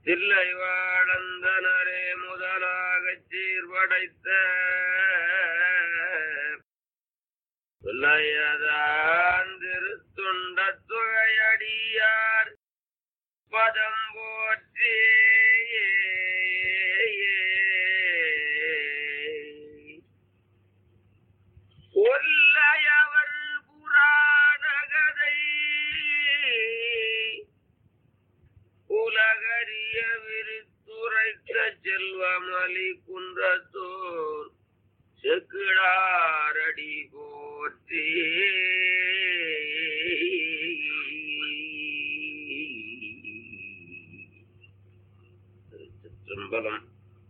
தில்லை வாழந்தனரே முதலாகச் சீர்படைத்த சொல்லையதான் திருத்துண்ட துகையடியார் பதம் போற்றி ஒல்லையவர் புராணகதை உலகறிய விரித்துரைத்த செல்வமலி குன்றத்தோர் செக்கிழாரடி போற்றி